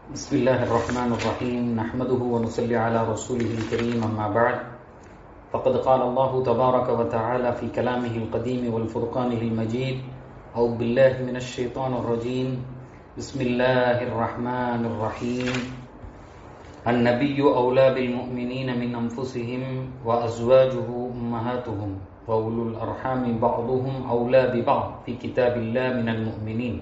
بسم الله الرحمن الرحيم نحمده ونصلي على رسوله الكريم أما بعد فقد قال الله تبارك وتعالى في كلامه القديم والفرقانه المجيد أعوذ بالله من الشيطان الرجيم بسم الله الرحمن الرحيم النبي أولى بالمؤمنين من أنفسهم وأزواجه أمهاتهم وأولو الأرحام بعضهم أولى ببعض في كتاب الله من المؤمنين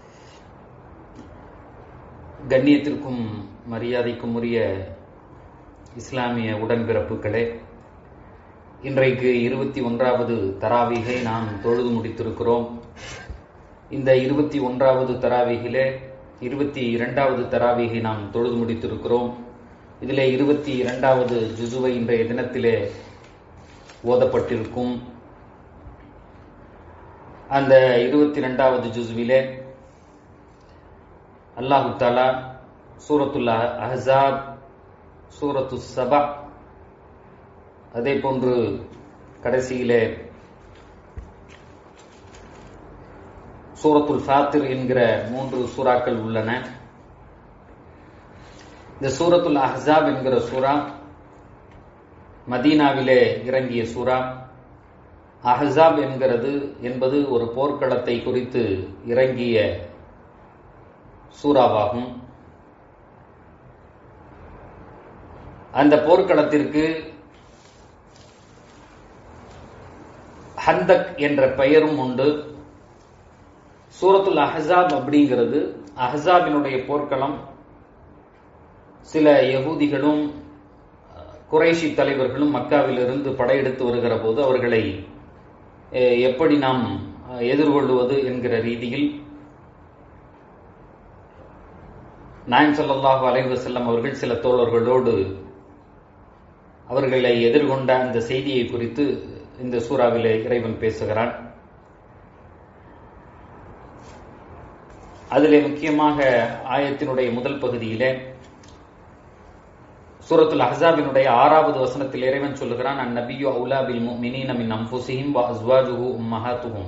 கண்ணியத்திற்கும் மரியாதைக்கும் உரிய இஸ்லாமிய உடன்பிறப்புகளே இன்றைக்கு இருபத்தி ஒன்றாவது தராவிகை நாம் தொழுது முடித்திருக்கிறோம் இந்த இருபத்தி ஒன்றாவது தராவிகிலே இருபத்தி இரண்டாவது தராவிகை நாம் தொழுது முடித்திருக்கிறோம் இதிலே இருபத்தி இரண்டாவது ஜுசுவை இன்றைய தினத்திலே ஓதப்பட்டிருக்கும் அந்த இருபத்தி இரண்டாவது ஜுசுவிலே அல்லாஹு தாலா சூரத்துல் அஹாப் சூரத்து சபா அதே போன்று கடைசியிலே சூரத்துல் ஃபாத்திர் என்கிற மூன்று சூறாக்கள் உள்ளன இந்த சூரத்துல் அஹாப் என்கிற சூறா மதீனாவிலே இறங்கிய சூறா அஹாப் என்கிறது என்பது ஒரு போர்க்களத்தை குறித்து இறங்கிய சூறாவாகும் அந்த போர்க்களத்திற்கு ஹந்தக் என்ற பெயரும் உண்டு சூரத்துல் அஹசாப் அப்படிங்கிறது அஹசாபினுடைய போர்க்களம் சில யகூதிகளும் குறைஷி தலைவர்களும் மக்காவிலிருந்து படையெடுத்து வருகிற போது அவர்களை எப்படி நாம் எதிர்கொள்வது என்கிற ரீதியில் நாயம் சல்லாஹூ அலைவு செல்லம் அவர்கள் சில தோழர்களோடு அவர்களை எதிர்கொண்ட அந்த செய்தியை குறித்து இந்த சூறாவிலே இறைவன் பேசுகிறான் அதிலே முக்கியமாக ஆயத்தினுடைய முதல் பகுதியிலே சூரத்துல் அஹாபினுடைய ஆறாவது வசனத்தில் இறைவன் சொல்லுகிறான் அந்நபியு அவுலா பில் முஃமினீன மின் அன்ஃபுஸிஹிம் வ அஸ்வாஜுஹு உம்மஹாத்துஹும்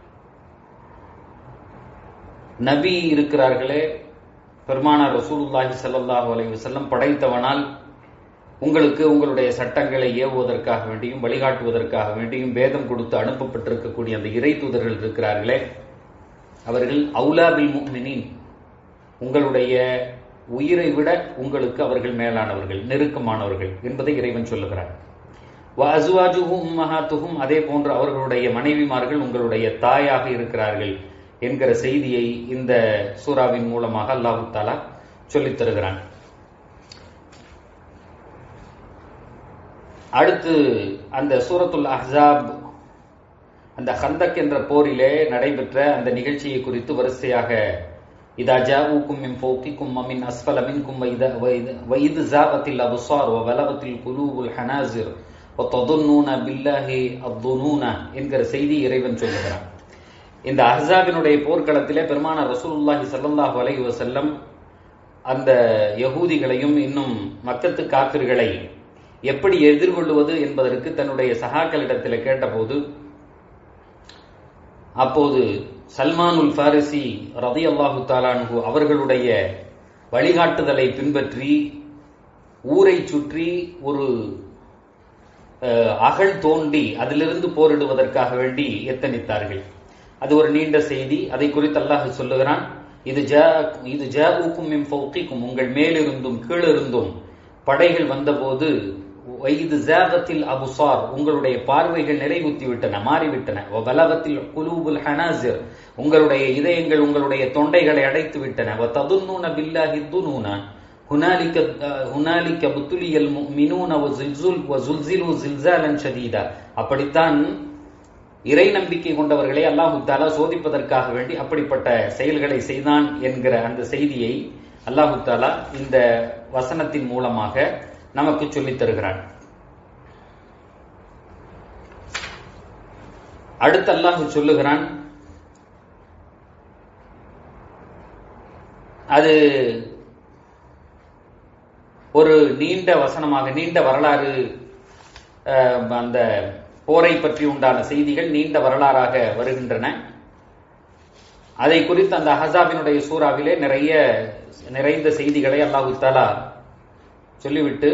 நபி இருக்கிறார்களே பெருமானார் ரசூலுல்லாஹி சல்லாஹூ அலைஹி வஸல்லம் படைத்தவனால் உங்களுக்கு உங்களுடைய சட்டங்களை ஏவுவதற்காக வேண்டியும் வழிகாட்டுவதற்காக வேண்டியும் வேதம் கொடுத்து அனுப்பப்பட்டிருக்கக்கூடிய அந்த இறை தூதர்கள் இருக்கிறார்களே அவர்கள் அவுலாபில் முக்மினின் உங்களுடைய உயிரை விட உங்களுக்கு அவர்கள் மேலானவர்கள் நெருக்கமானவர்கள் என்பதை இறைவன் சொல்லுகிறார் உம்மஹாத்துகும் அதே போன்று அவர்களுடைய மனைவிமார்கள் உங்களுடைய தாயாக இருக்கிறார்கள் என்கிற செய்தியை இந்த சூறாவின் மூலமாக அல்லாஹு தாலா சொல்லித் தருகிறான் அடுத்து அந்த சூரத்துல் அஹாப் அந்த ஹந்தக் என்ற போரிலே நடைபெற்ற அந்த நிகழ்ச்சியை குறித்து வரிசையாக இதா ஜாவுக்கும் மின் ஃபௌகிக்கும் மின் அஸ்ஃபல மின்கும் வைது ஜாவத்தில் அபுசார் வலவத்தில் குலூபுல் ஹனாசிர் وتظنون بالله الظنون என்கிற செய்தி இறைவன் சொல்லுகிறான் இந்த அஹாபினுடைய போர்க்களத்திலே பெருமான ரசூலுல்லாஹி சல்லாஹு அலைஹி வசல்லம் அந்த யகூதிகளையும் இன்னும் மக்கத்து காப்பிர்களை எப்படி எதிர்கொள்வது என்பதற்கு தன்னுடைய சகாக்களிடத்தில் கேட்டபோது அப்போது சல்மானுல் ஃபாரிசி ரதி அல்லாஹு தாலான்ஹு அவர்களுடைய வழிகாட்டுதலை பின்பற்றி ஊரை சுற்றி ஒரு அகழ் தோண்டி அதிலிருந்து போரிடுவதற்காக வேண்டி எத்தனித்தார்கள் அது ஒரு நீண்ட செய்தி அதை குறித்து அல்லாஹ் சொல்லுகிறான் இது ஜா இது ஜாவுக்கும் மிம் ஃபௌகிக்கும் உங்கள் மேலிருந்தும் கீழிருந்தும் படைகள் வந்தபோது இது ஜாகத்தில் அபுசார் உங்களுடைய பார்வைகள் நிறைவுத்தி விட்டன மாறிவிட்டன பலவத்தில் குலூபுல் ஹனாசிர் உங்களுடைய இதயங்கள் உங்களுடைய தொண்டைகளை அடைத்து விட்டன ததுன்னூன பில்லாஹி துனூன ஹுனாலிக்க ஹுனாலிக்க புத்துலியல் மினூன வசுல்சிலு ஜில்சாலன் ஷதீதா அப்படித்தான் இறை நம்பிக்கை கொண்டவர்களை அல்லாஹு தாலா சோதிப்பதற்காக வேண்டி அப்படிப்பட்ட செயல்களை செய்தான் என்கிற அந்த செய்தியை அல்லாஹு தாலா இந்த வசனத்தின் மூலமாக நமக்கு சொல்லித் தருகிறான் அடுத்து அல்லாஹு சொல்லுகிறான் அது ஒரு நீண்ட வசனமாக நீண்ட வரலாறு அந்த போரை பற்றி உண்டான செய்திகள் நீண்ட வரலாறாக வருகின்றன அதை குறித்து அந்த அஹசாபினுடைய சூறாவிலே நிறைய நிறைந்த செய்திகளை அல்லாஹு தாலா சொல்லிவிட்டு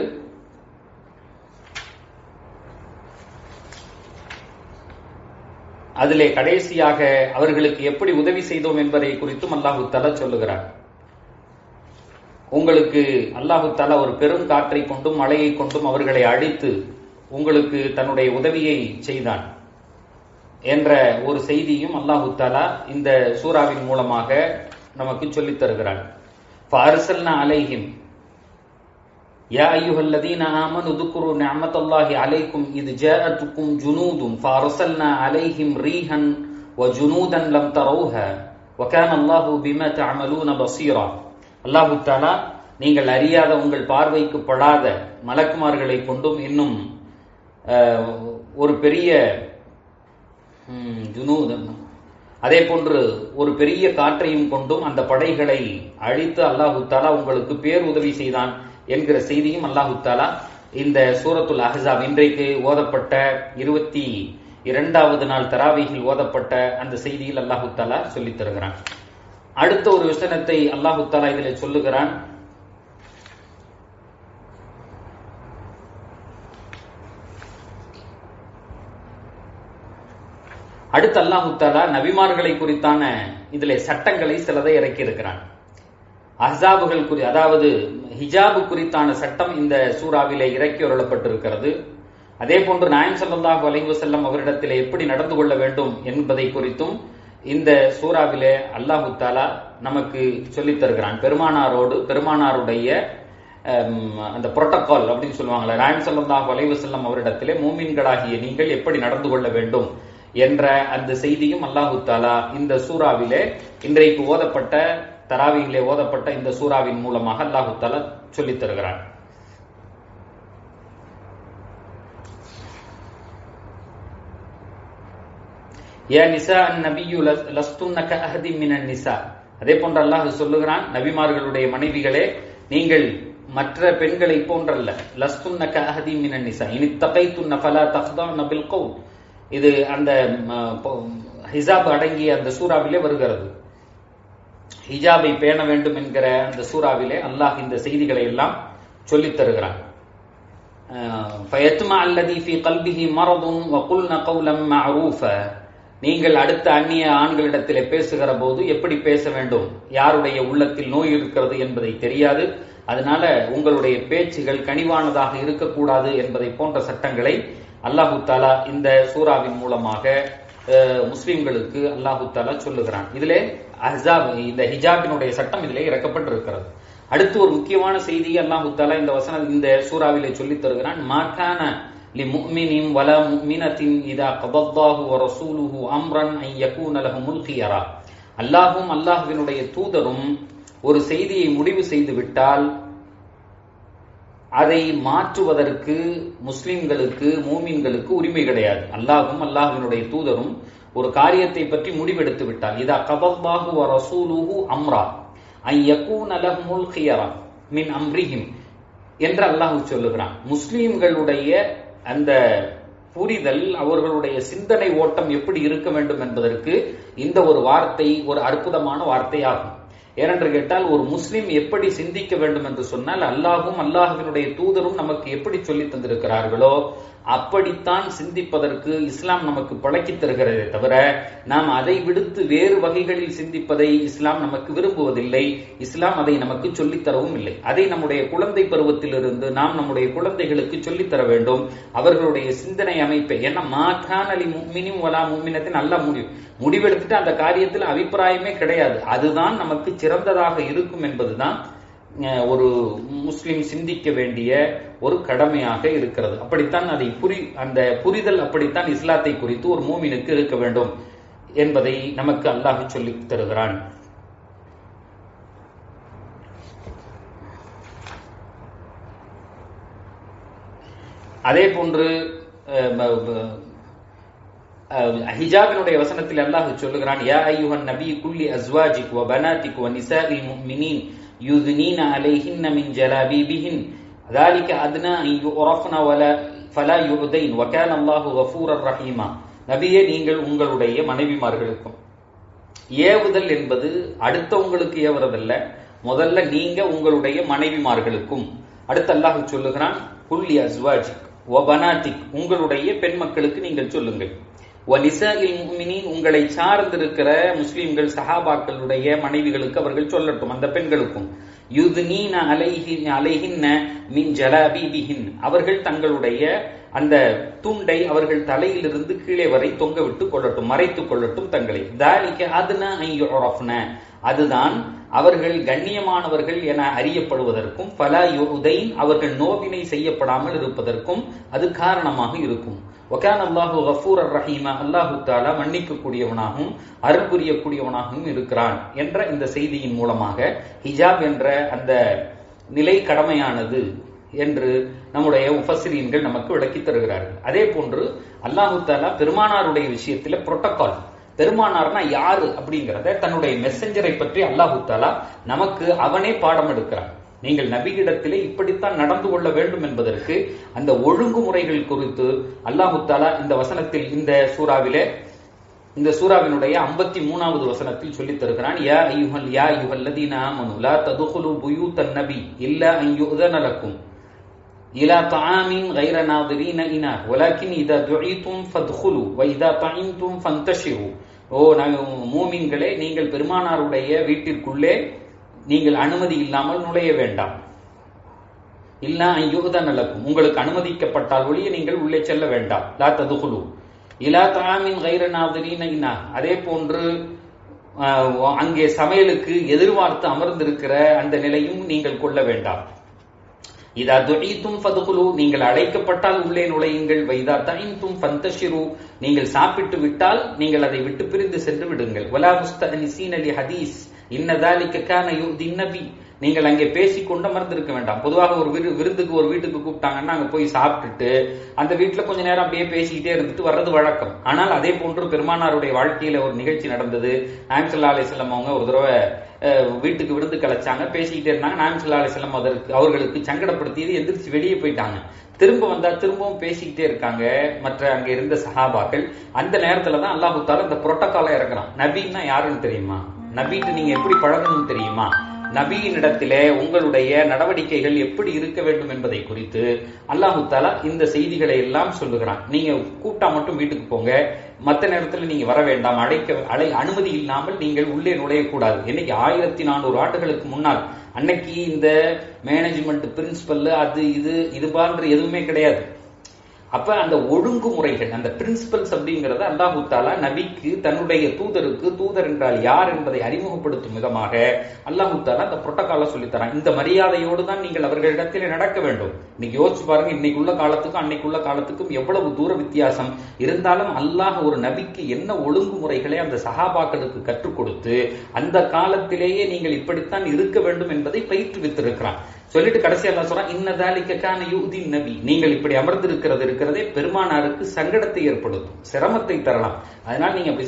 அதிலே கடைசியாக அவர்களுக்கு எப்படி உதவி செய்தோம் என்பதை குறித்தும் அல்லாஹு தாலா சொல்லுகிறார் உங்களுக்கு அல்லாஹு தாலா ஒரு பெரும் காற்றை கொண்டும் மழையை கொண்டும் அவர்களை அழித்து உங்களுக்கு தன்னுடைய உதவியை செய்தான் என்ற ஒரு செய்தியும் அல்லாஹு தாலா இந்த சூறாவின் மூலமாக நமக்கு சொல்லித் தருகிறான் فارسلنا عليهم يا ايها الذين امنوا اذكروا نعمه الله عليكم اذ جاءتكم جنود فارسلنا عليهم ريحا وجنودا لم تروها وكان الله بما تعملون بصيرا அல்லாஹு தாலா நீங்கள் அறியாத உங்கள் பார்வைக்கு படாத மலக்குமார்களை கொண்டும் இன்னும் ஒரு பெரிய ஜுனூதன் அதே போன்று ஒரு பெரிய காற்றையும் கொண்டும் அந்த படைகளை அழித்து அல்லாஹு தாலா உங்களுக்கு பேர் உதவி செய்தான் என்கிற செய்தியும் அல்லாஹு தாலா இந்த சூரத்துல் அஹசாப் இன்றைக்கு ஓதப்பட்ட இருபத்தி இரண்டாவது நாள் தராவிகில் ஓதப்பட்ட அந்த செய்தியில் அல்லாஹு தாலா சொல்லித் தருகிறான் அடுத்த ஒரு விஷனத்தை அல்லாஹு தாலா இதில் சொல்லுகிறான் அடுத்து அல்லாஹு தாலா நபிமார்களை குறித்தான இதுல சட்டங்களை சிலதை இறக்கி இருக்கிறான் அஹாபுகள் குறி அதாவது ஹிஜாபு குறித்தான சட்டம் இந்த சூறாவிலே இறக்கி வரப்பட்டிருக்கிறது அதே போன்று நாயம் சல்லாஹூ அலைவு செல்லம் அவரிடத்தில் எப்படி நடந்து கொள்ள வேண்டும் என்பதை குறித்தும் இந்த சூறாவிலே அல்லாஹு தாலா நமக்கு சொல்லித் தருகிறான் பெருமானாரோடு பெருமானாருடைய அந்த புரோட்டோகால் அப்படின்னு சொல்லுவாங்களே நாயம் சல்லாஹூ அலைவு செல்லம் அவரிடத்திலே மூமின்களாகிய நீங்கள் எப்படி நடந்து கொள்ள வேண்டும் என்ற அந்த செய்தியும் அல்லாஹு தாலா இந்த சூறாவிலே இன்றைக்கு ஓதப்பட்ட தராவிகளே ஓதப்பட்ட இந்த சூறாவின் மூலமாக அல்லாஹு தாலா சொல்லித் தருகிறான் ஏ நிசா நபியு லஸ்துன்னக அஹதி மினன் நிசா அதே போன்று அல்லாஹ் சொல்லுகிறான் நபிமார்களுடைய மனைவிகளே நீங்கள் மற்ற பெண்களை போன்றல்ல லஸ்துன்னக அஹதி மினன் நிசா இனி தகைத்துன்ன ஃபலா தஹ்தான பில் கவுல் இது அந்த ஹிஜாப் அடங்கிய அந்த சூறாவிலே வருகிறது ஹிஜாபை பேண வேண்டும் என்கிற அந்த சூறாவிலே அல்லாஹ் இந்த செய்திகளை எல்லாம் சொல்லித் தருகிறான் فيتمع الذي في قلبه مرض وقلن قولا معروفا நீங்கள் அடுத்த அந்நிய ஆண்களிடத்திலே பேசுகிற போது எப்படி பேச வேண்டும் யாருடைய உள்ளத்தில் நோய் இருக்கிறது என்பதை தெரியாது அதனால உங்களுடைய பேச்சுகள் கனிவானதாக இருக்கக்கூடாது என்பதை போன்ற சட்டங்களை அல்லாஹு தாலா இந்த சூறாவின் மூலமாக முஸ்லிம்களுக்கு அல்லாஹு தாலா சொல்லுகிறான் இதிலே அஹாப் இந்த ஹிஜாபினுடைய சட்டம் இதிலே இறக்கப்பட்டிருக்கிறது அடுத்து ஒரு முக்கியமான செய்தியை அல்லாஹு தாலா இந்த வசனம் இந்த சூறாவிலே சொல்லித் தருகிறான் மாக்கான لمؤمن ولا مؤمنة إذا قضى الله ورسوله أمرا أن يكون لهم الخيرة அல்லாஹும் அல்லாஹுவினுடைய தூதரும் ஒரு செய்தியை முடிவு செய்து விட்டால் அதை மாற்றுவதற்கு முஸ்லிம்களுக்கு மூமின்களுக்கு உரிமை கிடையாது அல்லாஹும் அல்லாஹுவினுடைய தூதரும் ஒரு காரியத்தை பற்றி முடிவெடுத்து விட்டால் இதா கபல்லாஹு வ ரசூலுஹு அம்ரா ஐ யகூன லஹுமுல் ஹியரா மின் அம்ரிஹிம் என்று அல்லாஹ் சொல்லுகிறான் முஸ்லிம்களுடைய அந்த புரிதல் அவர்களுடைய சிந்தனை ஓட்டம் எப்படி இருக்க வேண்டும் என்பதற்கு இந்த ஒரு வார்த்தை ஒரு அற்புதமான வார்த்தை ஆகும் ஏனென்று கேட்டால் ஒரு முஸ்லிம் எப்படி சிந்திக்க வேண்டும் என்று சொன்னால் அல்லாஹும் அல்லாஹுவினுடைய தூதரும் நமக்கு எப்படி சொல்லி தந்திருக்கிறார்களோ அப்படித்தான் சிந்திப்பதற்கு இஸ்லாம் நமக்கு பழக்கி தருகிறதே தவிர நாம் அதை விடுத்து வேறு வகைகளில் சிந்திப்பதை இஸ்லாம் நமக்கு விரும்புவதில்லை இஸ்லாம் அதை நமக்கு சொல்லித் தரவும் இல்லை அதை நம்முடைய குழந்தை பருவத்திலிருந்து நாம் நம்முடைய குழந்தைகளுக்கு சொல்லித் தர வேண்டும் அவர்களுடைய சிந்தனை அமைப்பை ஏன்னா மாகான் அலி முமினும் வலா முமினத்தின் நல்ல முடிவு முடிவெடுத்துட்டு அந்த காரியத்தில் அபிப்பிராயமே கிடையாது அதுதான் நமக்கு சிறந்ததாக இருக்கும் என்பதுதான் ஒரு முஸ்லிம் சிந்திக்க வேண்டிய ஒரு கடமையாக இருக்கிறது அப்படித்தான் அதை புரி அந்த புரிதல் அப்படித்தான் இஸ்லாத்தை குறித்து ஒரு மூமினுக்கு இருக்க வேண்டும் என்பதை நமக்கு அல்லாஹ் சொல்லி தருகிறான் அதே போன்று ஹிஜாபினுடைய வசனத்தில் அல்லாஹ் சொல்லுகிறான் யா ஐயுஹன் நபி குல்லி அஸ்வாஜிக் வ பனாதிக் வ நிசாஇல் முஃமினீன் யுத்னீன அலைஹின்ன மின் ஜலாபீபிஹின் ذلك أدنى أن يعرفن ولا فلا يؤذين وكان الله غفورا رحيما நபியே நீங்கள் உங்களுடைய மனைவிமார்களுக்கும் ஏவுதல் என்பது அடுத்தவங்களுக்கு ஏவுறதல்ல முதல்ல நீங்க உங்களுடைய மனைவிமார்களுக்கும் அடுத்து அல்லாஹ் சொல்லுகிறான் புல்லி அஸ்வாஜ் ஒபனாத்திக் உங்களுடைய பெண் மக்களுக்கு நீங்கள் சொல்லுங்கள் வனிசாயில் முமினின் உங்களை சார்ந்திருக்கிற முஸ்லிம்கள் சஹாபாக்களுடைய மனைவிகளுக்கு அவர்கள் சொல்லட்டும் அந்த பெண்களுக்கும் யுதுனீன அலைஹி அலைஹின்ன மின் ஜலாபிபிஹின் அவர்கள் தங்களுடைய அந்த துண்டை அவர்கள் தலையிலிருந்து கீழே வரை தொங்க விட்டு கொள்ளட்டும் மறைத்துக் கொள்ளட்டும் தங்களை தாலிக்க அதுனா ஐயுரஃப்ன அதுதான் அவர்கள் கண்ணியமானவர்கள் என அறியப்படுவதற்கும் பல உதைன் அவர்கள் நோவினை செய்யப்படாமல் இருப்பதற்கும் அது காரணமாக இருக்கும் ஒகான் அல்லாஹு கஃபூர் அர் ரஹீமா அல்லாஹு தாலா மன்னிக்கக்கூடியவனாகவும் அருள் புரியக்கூடியவனாகவும் இருக்கிறான் என்ற இந்த செய்தியின் மூலமாக ஹிஜாப் என்ற அந்த நிலை கடமையானது என்று நம்முடைய உபசிரியன்கள் நமக்கு விளக்கி தருகிறார்கள் அதே போன்று அல்லாஹு தாலா பெருமானாருடைய விஷயத்துல புரோட்டோகால் பெருமானார்னா யாரு அப்படிங்கிறத தன்னுடைய மெசஞ்சரை பற்றி அல்லாஹு தாலா நமக்கு அவனே பாடம் எடுக்கிறான் நீங்கள் நபியிடத்திலே இப்படித்தான் நடந்து கொள்ள வேண்டும் என்பதற்கு அந்த ஒழுங்குமுறைகள் குறித்து அல்லாஹு தாலா இந்த வசனத்தில் இந்த சூறாவிலே இந்த சூறாவினுடைய ஐம்பத்தி மூணாவது வசனத்தில் சொல்லித் தருகிறான் யா ஐயுஹல் யா ஐயுஹல்லதீன ஆமனு லா ததுகுலு புயூத்தன் நபி இல்லா அன் யுதன லக்கும் إلى طعام غير ناظرين إناه ولكن إذا دعيتم فادخلوا وإذا طعمتم فانتشروا ஓ மூமின்களே நீங்கள் பெருமானாருடைய வீட்டிற்குள்ளே நீங்கள் அனுமதி இல்லாமல் நுழைய வேண்டாம் இல்லா யுகதன் நலக்கும் உங்களுக்கு அனுமதிக்கப்பட்டால் ஒழிய நீங்கள் உள்ளே செல்ல வேண்டாம் லா ததுகுலு இலா தாமின் கைரநாதரீனா அதே போன்று அங்கே சமையலுக்கு எதிர்பார்த்து அமர்ந்திருக்கிற அந்த நிலையும் நீங்கள் கொள்ள வேண்டாம் இதா துஈத்தும் ஃபதுகுலு நீங்கள் அழைக்கப்பட்டால் உள்ளே நுழையுங்கள் வைதா தயின்தும் ஃபந்தஷிரு நீங்கள் சாப்பிட்டு விட்டால் நீங்கள் அதை விட்டு பிரிந்து சென்று விடுங்கள் வலா முஸ்தனிசீன் அலி ஹதீஸ் இன்னதாலிக்க கான யுதி நபி நீங்கள் அங்கே பேசிக்கொண்டு அமர்ந்திருக்க வேண்டாம் பொதுவாக ஒரு விரு விருந்துக்கு ஒரு வீட்டுக்கு கூப்பிட்டாங்கன்னா அங்க போய் சாப்பிட்டுட்டு அந்த வீட்டுல கொஞ்ச நேரம் அப்படியே பேசிக்கிட்டே இருந்துட்டு வர்றது வழக்கம் ஆனால் அதே போன்று பெருமானாருடைய வாழ்க்கையில ஒரு நிகழ்ச்சி நடந்தது நாயம் சல்லா அலிஸ்லாம் அவங்க ஒரு தடவை வீட்டுக்கு விருந்து கலைச்சாங்க பேசிக்கிட்டே இருந்தாங்க நாயம் சல்லா அலிஸ்லாம் அதற்கு அவர்களுக்கு சங்கடப்படுத்தியது எந்திரிச்சு வெளியே போயிட்டாங்க திரும்ப வந்தா திரும்பவும் பேசிக்கிட்டே இருக்காங்க மற்ற அங்க இருந்த சஹாபாக்கள் அந்த நேரத்துல தான் அல்லாஹு தால இந்த புரோட்டோகால இறக்குறான் நபின்னா யாருன்னு தெரியுமா நபிட்டு நீங்க எப்படி பழகணும்னு தெரியுமா நபியினிடத்திலே உங்களுடைய நடவடிக்கைகள் எப்படி இருக்க வேண்டும் என்பதை குறித்து அல்லாஹு தாலா இந்த செய்திகளை எல்லாம் சொல்லுகிறான் நீங்க கூட்டா மட்டும் வீட்டுக்கு போங்க மத்த நேரத்துல நீங்க வர வேண்டாம் அழைக்க அழை அனுமதி இல்லாமல் நீங்கள் உள்ளே நுழையக்கூடாது இன்னைக்கு ஆயிரத்தி நானூறு ஆண்டுகளுக்கு முன்னால் அன்னைக்கு இந்த மேனேஜ்மெண்ட் பிரின்சிபல் அது இது இது போன்ற எதுவுமே கிடையாது அப்ப அந்த ஒழுங்குமுறைகள் அந்த பிரின்சிபல்ஸ் அப்படிங்கறத அல்லாஹு தாலா நபிக்கு தன்னுடைய தூதருக்கு தூதர் என்றால் யார் என்பதை அறிமுகப்படுத்தும் விதமாக அல்லாஹு தாலா அந்த புரோட்டோகால சொல்லித்தரான் இந்த மரியாதையோடு தான் நீங்கள் அவர்களிடத்தில் நடக்க வேண்டும் இன்னைக்கு யோசிச்சு பாருங்க இன்னைக்குள்ள காலத்துக்கும் அன்னைக்குள்ள காலத்துக்கும் எவ்வளவு தூர வித்தியாசம் இருந்தாலும் அல்லாஹ் ஒரு நபிக்கு என்ன ஒழுங்குமுறைகளை அந்த சகாபாக்களுக்கு கற்றுக் கொடுத்து அந்த காலத்திலேயே நீங்கள் இப்படித்தான் இருக்க வேண்டும் என்பதை பயிற்றுவித்திருக்கிறான் சொல்லிட்டு கடைசி அல்லா சொல்றான் இன்னதாலிக்கான யூதி நபி நீங்கள் இப்படி அமர்ந்திருக்கிறது இருக்கிறதே பெருமானாருக்கு சங்கடத்தை ஏற்படுத்தும் சிரமத்தை தரலாம் அதனால நீங்க அப்படி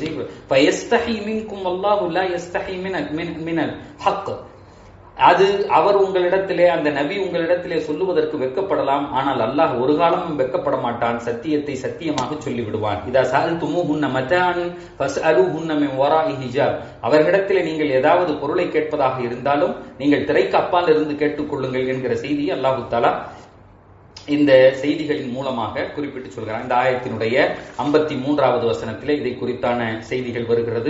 செய்ய ஹக் அது அவர் உங்களிடத்திலே அந்த நபி உங்களிடத்திலே சொல்லுவதற்கு வெக்கப்படலாம் ஆனால் அல்லாஹ் ஒரு காலமும் வெக்கப்பட மாட்டான் சத்தியத்தை சத்தியமாக சொல்லி விடுவான் இதா சால் துமு ஹுன்ன மஜான் ஃபஸ் அலு ஹுன்ன ஒரா ஹிஜாப் அவர்களிடத்திலே நீங்கள் ஏதாவது பொருளை கேட்பதாக இருந்தாலும் நீங்கள் திரைக்கு அப்பால் இருந்து கேட்டுக்கொள்ளுங்கள் என்கிற செய்தியை அல்லாஹு தாலா இந்த செய்திகளின் மூலமாக குறிப்பிட்டு சொல்கிறார் இந்த ஆயத்தினுடைய ஐம்பத்தி மூன்றாவது வசனத்திலே இதை குறித்தான செய்திகள் வருகிறது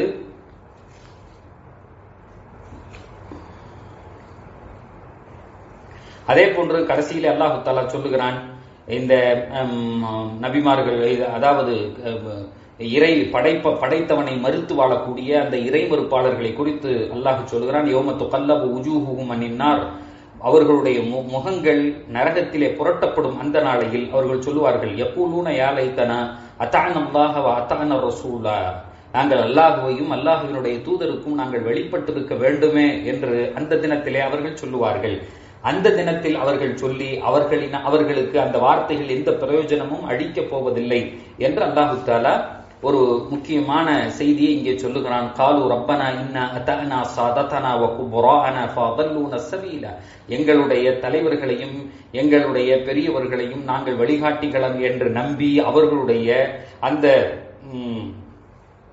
அதே போன்று கடைசியில அல்லாஹு தாலா சொல்லுகிறான் இந்த நபிமார்கள் அதாவது இறை படைப்ப படைத்தவனை மறுத்து வாழக்கூடிய அந்த இறை மறுப்பாளர்களை குறித்து அல்லாஹ் சொல்லுகிறான் யோமத்து கல்லபு உஜூஹுகும் அந்நின்னார் அவர்களுடைய முகங்கள் நரகத்திலே புரட்டப்படும் அந்த நாளையில் அவர்கள் சொல்லுவார்கள் எப்பூலூன யாலைத்தன அத்தான அல்லாஹவ அத்தான ரசூலா நாங்கள் அல்லாஹுவையும் அல்லாஹுவினுடைய தூதருக்கும் நாங்கள் வெளிப்பட்டிருக்க வேண்டுமே என்று அந்த தினத்திலே அவர்கள் சொல்லுவார்கள் அந்த தினத்தில் அவர்கள் சொல்லி அவர்களின் அவர்களுக்கு அந்த வார்த்தைகள் எந்த பிரயோஜனமும் அளிக்கப் போவதில்லை என்று அல்லாஹு தாலா ஒரு முக்கியமான செய்தியை இங்கே சொல்லுகிறான் காலு ரப்பனா இன்னா அத்தனா சாதத்தனா வகுபுரான ஃபதல்லூன சபீலா எங்களுடைய தலைவர்களையும் எங்களுடைய பெரியவர்களையும் நாங்கள் வழிகாட்டிகளம் என்று நம்பி அவர்களுடைய அந்த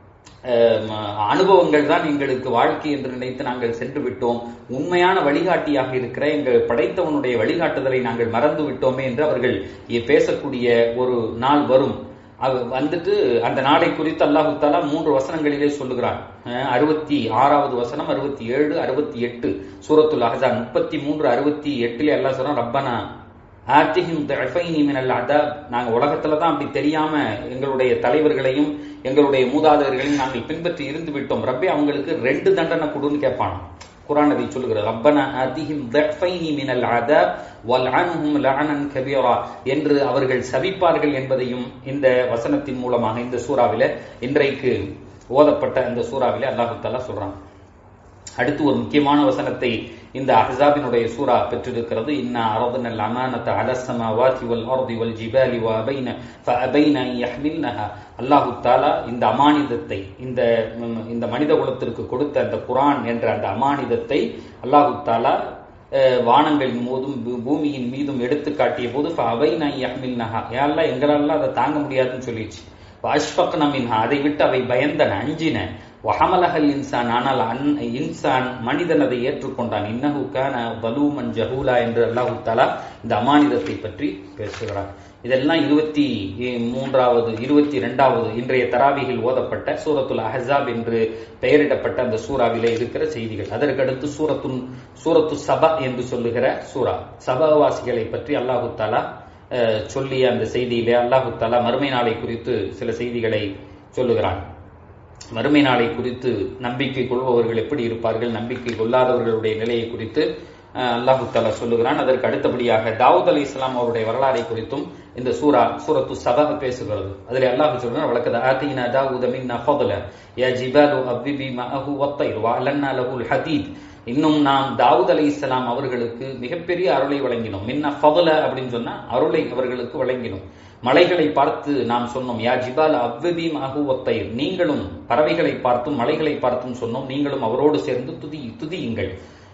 அனுபவங்கள் தான் எங்களுக்கு வாழ்க்கை என்று நினைத்து நாங்கள் சென்று விட்டோம் உண்மையான வழிகாட்டியாக இருக்கிற எங்கள் படைத்தவனுடைய வழிகாட்டுதலை நாங்கள் மறந்து விட்டோமே என்று அவர்கள் பேசக்கூடிய ஒரு நாள் வரும் வந்துட்டு அந்த நாளை குறித்து அல்லாஹு தாலா மூன்று வசனங்களிலே சொல்லுகிறான் அறுபத்தி ஆறாவது வசனம் அறுபத்தி ஏழு அறுபத்தி எட்டு சூரத்துல் அஹான் முப்பத்தி மூன்று அறுபத்தி எட்டுல எல்லாம் சொல்றோம் ரப்பனா ஆத்திஹிம் தஃபைனி மினல் அதாப் நாங்க உலகத்துல தான் அப்படி தெரியாம எங்களுடைய தலைவர்களையும் எங்களுடைய மூதாதையர்களையும் நாங்கள் பின்பற்றி இருந்து விட்டோம் ரப்பே அவங்களுக்கு ரெண்டு தண்டனை கொடுன்னு கேட்பான் குரான் அதை சொல்லுகிறது ரப்பனா அதிஹிம் தஃபைனி மினல் அதாப் வல்அன்ஹும் லஅனன் கபீரா என்று அவர்கள் சபிப்பார்கள் என்பதையும் இந்த வசனத்தின் மூலமாக இந்த சூறாவில இன்றைக்கு ஓதப்பட்ட அந்த சூறாவில அல்லாஹு தாலா சொல்றான் அடுத்து ஒரு முக்கியமான வசனத்தை இந்த அஹ்ஸாபினுடைய சூரா பெற்றிருக்கிறது இன்ன அரதுன அமானத அலசமாவாதி வல் அர்தி வல் ஜிபாலி வ அபைன ஃபஅபைன அன் யஹ்மில்னஹா அல்லாஹு தாலா இந்த அமானிதத்தை இந்த இந்த மனித குலத்திற்கு கொடுத்த அந்த குரான் என்ற அந்த அமானிதத்தை அல்லாஹு தாலா வானங்களின் போதும் பூமியின் மீதும் எடுத்து காட்டிய போது அவைனா யஹ்மில் நஹா யாரெல்லாம் எங்களால அதை தாங்க முடியாதுன்னு சொல்லிடுச்சு அஷ்பக் நமின்ஹா அதை விட்டு அவை பயந்தன அஞ்சின வஹமலஹல் இன்சான் ஆனால் அன் இன்சான் மனிதன் அதை ஏற்றுக்கொண்டான் இன்னஹு கான பலூமன் ஜஹூலா என்று அல்லாஹு தாலா இந்த அமானிதத்தை பற்றி பேசுகிறார் இதெல்லாம் இருபத்தி மூன்றாவது இருபத்தி இரண்டாவது இன்றைய தராவிகள் ஓதப்பட்ட சூரத்துல் அஹசாப் என்று பெயரிடப்பட்ட அந்த சூறாவிலே இருக்கிற செய்திகள் அதற்கடுத்து சூரத்து சூரத்து சபா என்று சொல்லுகிற சூரா சபாவாசிகளை பற்றி அல்லாஹு தாலா சொல்லிய அந்த செய்தியிலே அல்லாஹு தாலா மறுமை நாளை குறித்து சில செய்திகளை சொல்லுகிறான் மறுமை நாளை குறித்து நம்பிக்கை கொள்பவர்கள் எப்படி இருப்பார்கள் நம்பிக்கை கொள்ளாதவர்களுடைய நிலையை குறித்து அல்லாஹு தாலா சொல்லுகிறான் அதற்கு அடுத்தபடியாக தாவூத் அலி இஸ்லாம் அவருடைய வரலாறை குறித்தும் இந்த சூரா சூரத்து சபா பேசுகிறது அதில் அல்லாஹு சொல்றான் வழக்கத ஆத்தீனா தாவூத மின்னா ஃபضல யா ஜிபாலு அபிபி மஅஹு வத்தைர் வ அலன்னா லஹுல் ஹதீத் இன்னும் நாம் தாவூத் அலி இஸ்லாம் அவர்களுக்கு மிகப்பெரிய அருளை வழங்கினோம் மின்ன ஃபضல அப்படின்னு சொன்னா அருளை அவர்களுக்கு வழங்கினோம் மலைகளை பார்த்து நாம் சொன்னோம் யா ஜிபால் அவ்வபீம் அகுவத்தைர் நீங்களும் பறவைகளை பார்த்தும் மலைகளை பார்த்தும் சொன்னோம் நீங்களும் அவரோடு சேர்ந்து துதி துதியுங்கள்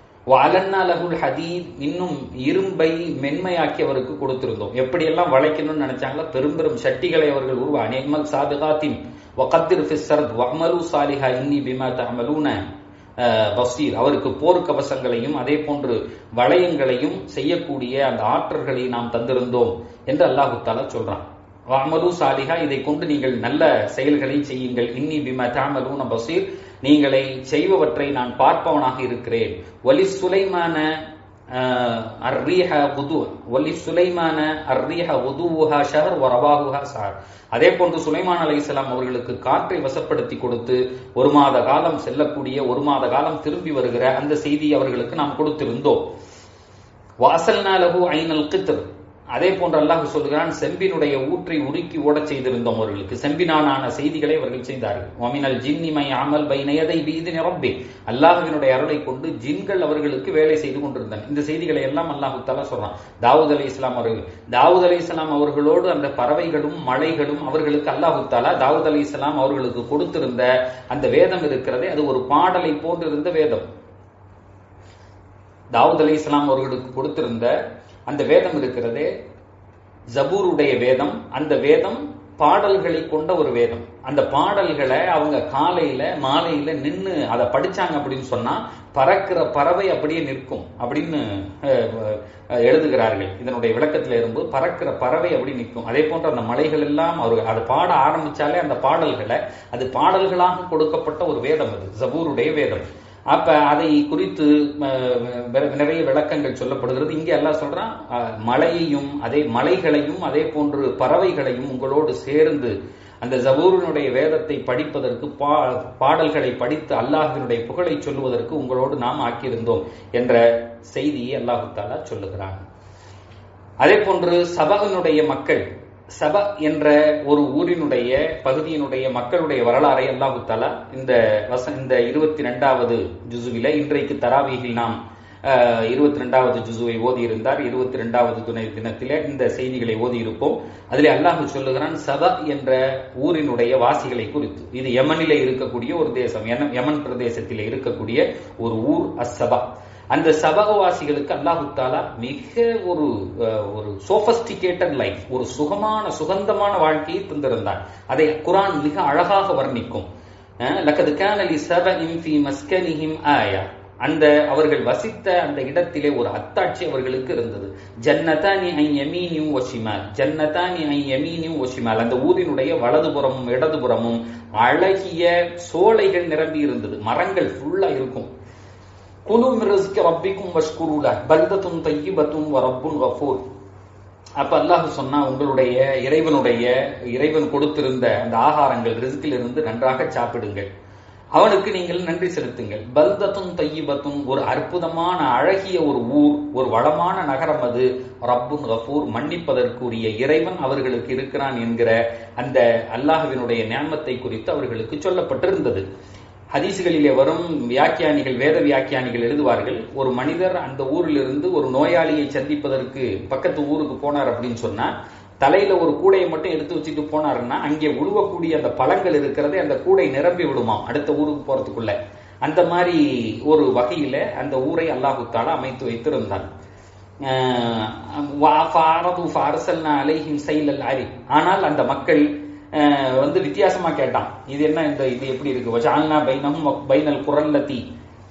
அலன்னா லகுல் ஹதீத் இன்னும் இரும்பை மென்மையாக்கி அவருக்கு கொடுத்திருந்தோம் எப்படியெல்லாம் வளைக்கணும்னு நினைச்சாங்களோ பெரும் பெரும் சட்டிகளை அவர்கள் உருவா நெக்மல் சாதுகாத்தின் வகத்திர் ஃபிஸ்ஸர்த் வஹ்மலு சாலிஹா இன்னி பிமா தஅமலூன பசீர் அவருக்கு போர் கவசங்களையும் அதே போன்று வளையங்களையும் செய்யக்கூடிய அந்த ஆற்றல்களை நாம் தந்திருந்தோம் என்று அல்லாஹு தாலா சொல்றான் வாமலு சாலிஹா இதை கொண்டு நீங்கள் நல்ல செயல்களை செய்யுங்கள் இன்னி பிம தாமலூன பசீர் நீங்களை செய்பவற்றை நான் பார்ப்பவனாக இருக்கிறேன் ஒலி சுலைமான அர்ரீஹ உது ஒலி சுலைமான அர்ரீஹ உதுவுஹா ஷஹர் வரவாகுஹா சார் அதே போன்று சுலைமான் அலை இஸ்லாம் அவர்களுக்கு காற்றை வசப்படுத்தி கொடுத்து ஒரு மாத காலம் செல்லக்கூடிய ஒரு மாத காலம் திரும்பி வருகிற அந்த செய்தி அவர்களுக்கு நாம் கொடுத்திருந்தோம் வாசல்னா லகு ஐனல் கித்ர் அதே போன்று அல்லாஹ் சொல்கிறான் செம்பினுடைய ஊற்றை உருக்கி ஓடச் செய்திருந்தோம் அவர்களுக்கு செம்பினான செய்திகளை அவர்கள் செய்தார்கள் ஒமினல் ஜின்னிமை அமல் பைனயதை வீதி நிரம்பே அல்லாஹுவினுடைய அருளை கொண்டு ஜின்கள் அவர்களுக்கு வேலை செய்து கொண்டிருந்தன இந்த செய்திகளை எல்லாம் அல்லாஹு தலா சொல்றான் தாவூத் அலி இஸ்லாம் அவர்கள் தாவூத் அலி இஸ்லாம் அவர்களோடு அந்த பறவைகளும் மலைகளும் அவர்களுக்கு அல்லாஹு தாலா தாவூத் அலி இஸ்லாம் அவர்களுக்கு கொடுத்திருந்த அந்த வேதம் இருக்கிறதே அது ஒரு பாடலை போன்றிருந்த வேதம் தாவூத் அலி இஸ்லாம் அவர்களுக்கு கொடுத்திருந்த அந்த வேதம் இருக்கிறதே ஜபூருடைய வேதம் அந்த வேதம் பாடல்களை கொண்ட ஒரு வேதம் அந்த பாடல்களை அவங்க காலையில மாலையில நின்று அதை படிச்சாங்க அப்படின்னு சொன்னா பறக்கிற பறவை அப்படியே நிற்கும் அப்படின்னு எழுதுகிறார்கள் இதனுடைய விளக்கத்துல இருந்து பறக்கிற பறவை அப்படி நிற்கும் அதே போன்ற அந்த மலைகள் எல்லாம் அவர்கள் அதை பாட ஆரம்பிச்சாலே அந்த பாடல்களை அது பாடல்களாக கொடுக்கப்பட்ட ஒரு வேதம் அது ஜபூருடைய வேதம் அப்ப அதை குறித்து நிறைய விளக்கங்கள் சொல்லப்படுகிறது இங்கே எல்லாம் சொல்றான் மலையையும் அதே மலைகளையும் அதே போன்று பறவைகளையும் உங்களோடு சேர்ந்து அந்த ஜபூரினுடைய வேதத்தை படிப்பதற்கு பா பாடல்களை படித்து அல்லாஹினுடைய புகழை சொல்லுவதற்கு உங்களோடு நாம் ஆக்கியிருந்தோம் என்ற செய்தியை அல்லாஹு தாலா சொல்லுகிறான் அதே போன்று சபகனுடைய மக்கள் சப என்ற ஒரு ஊரினுடைய பகுதியினுடைய மக்களுடைய வரலாறை அல்லாஹு தாலா இந்த வச இந்த இருபத்தி ரெண்டாவது ஜுசுவில இன்றைக்கு தராவியில் நாம் இருபத்தி ரெண்டாவது ஜுசுவை ஓதி இருந்தார் இருபத்தி ரெண்டாவது துணை தினத்திலே இந்த செய்திகளை ஓதி இருப்போம் அதிலே அல்லாஹு சொல்லுகிறான் சப என்ற ஊரினுடைய வாசிகளை குறித்து இது யமனிலே இருக்கக்கூடிய ஒரு தேசம் யமன் பிரதேசத்திலே இருக்கக்கூடிய ஒரு ஊர் அசபா அந்த சபகவாசிகளுக்கு அல்லாஹு தாலா மிக ஒரு ஒரு சோபஸ்டிகேட்டட் லைஃப் ஒரு சுகமான சுகந்தமான வாழ்க்கையை தந்திருந்தார் அதை குரான் மிக அழகாக வர்ணிக்கும் லக்கது கானலி சபஇன் ஃபி மஸ்கனிஹிம் ஆயா அந்த அவர்கள் வசித்த அந்த இடத்திலே ஒரு அத்தாட்சி அவர்களுக்கு இருந்தது ஜன்னதானி ஐ யமீனியும் ஒஷிமால் ஜன்னதானி ஐ யமீனியும் ஒஷிமால் அந்த ஊரினுடைய வலதுபுறமும் இடதுபுறமும் அழகிய சோலைகள் நிரம்பி இருந்தது மரங்கள் ஃபுல்லா இருக்கும் குலு மிரஸ்க ரப்பிக்கும் வஷ்குருல பல்தத்தும் தையிபத்தும் ரப்புன் கஃபூர் அப்ப அல்லாஹ் சொன்னா உங்களுடைய இறைவனுடைய இறைவன் கொடுத்திருந்த அந்த ஆகாரங்கள் ரிஸ்கில் இருந்து நன்றாக சாப்பிடுங்கள் அவனுக்கு நீங்கள் நன்றி செலுத்துங்கள் பல்தத்தும் தையிபத்தும் ஒரு அற்புதமான அழகிய ஒரு ஊர் ஒரு வளமான நகரம் அது ரப்புன் கஃபூர் மன்னிப்பதற்குரிய இறைவன் அவர்களுக்கு இருக்கிறான் என்கிற அந்த அல்லாஹுவினுடைய ஞானத்தை குறித்து அவர்களுக்கு சொல்லப்பட்டிருந்தது ஹதீசுகளிலே வரும் வியாக்கியானிகள் வேத வியாக்கியானிகள் எழுதுவார்கள் ஒரு மனிதர் அந்த ஊரிலிருந்து ஒரு நோயாளியை சந்திப்பதற்கு பக்கத்து ஊருக்கு போனார் அப்படின்னு சொன்னா தலையில ஒரு கூடையை மட்டும் எடுத்து வச்சுட்டு போனாருன்னா அங்கே உழுவக்கூடிய அந்த பழங்கள் இருக்கிறதே அந்த கூடை நிரம்பி விடுமாம் அடுத்த ஊருக்கு போறதுக்குள்ள அந்த மாதிரி ஒரு வகையில அந்த ஊரை அல்லாஹு தாலா அமைத்து வைத்திருந்தான் ஆனால் அந்த மக்கள் வந்து வித்தியாசமா கேட்டான் இது என்ன இந்த இது எப்படி இருக்கு வஜால்னா பைனஹும் பைனல் குரல்லதி